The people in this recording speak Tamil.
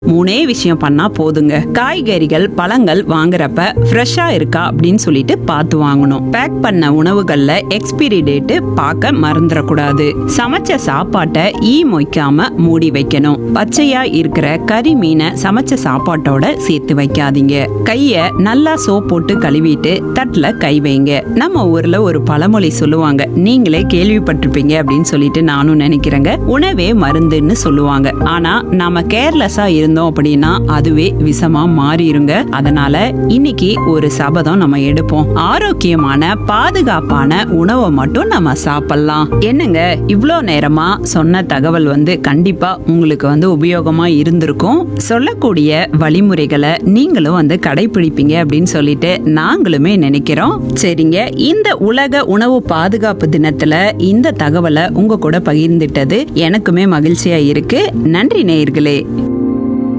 மூணே விஷயம் பண்ணா போதுங்க காய்கறிகள் பழங்கள் வாங்குறப்ப ஃப்ரெஷ்ஷா இருக்கா அப்படின்னு சொல்லிட்டு பார்த்து வாங்கணும் பேக் பண்ண உணவுகள்ல எக்ஸ்பிரி டேட்டு பார்க்க மறந்துடக்கூடாது சமைச்ச சாப்பாட்டை ஈ மொய்க்காம மூடி வைக்கணும் பச்சையா இருக்கிற கறி மீனை சமைச்ச சாப்பாட்டோட சேர்த்து வைக்காதீங்க கைய நல்லா சோப் போட்டு கழுவிட்டு தட்டுல கை வைங்க நம்ம ஊர்ல ஒரு பழமொழி சொல்லுவாங்க நீங்களே கேள்விப்பட்டிருப்பீங்க அப்படின்னு சொல்லிட்டு நானும் நினைக்கிறேங்க உணவே மருந்துன்னு சொல்லுவாங்க ஆனா நாம கேர்லெஸ்ஸா இருந்தோம் அப்படின்னா அதுவே விஷமா மாறிடுங்க அதனால இன்னைக்கு ஒரு சபதம் நம்ம எடுப்போம் ஆரோக்கியமான பாதுகாப்பான உணவை மட்டும் நம்ம சாப்பிடலாம் என்னங்க இவ்வளோ நேரமா சொன்ன தகவல் வந்து கண்டிப்பா உங்களுக்கு வந்து உபயோகமா இருந்திருக்கும் சொல்லக்கூடிய வழிமுறைகளை நீங்களும் வந்து கடைபிடிப்பீங்க அப்படின்னு சொல்லிட்டு நாங்களுமே நினைக்கிறோம் சரிங்க இந்த உலக உணவு பாதுகாப்பு தினத்துல இந்த தகவலை உங்க கூட பகிர்ந்துட்டது எனக்குமே மகிழ்ச்சியா இருக்கு நன்றி நேயர்களே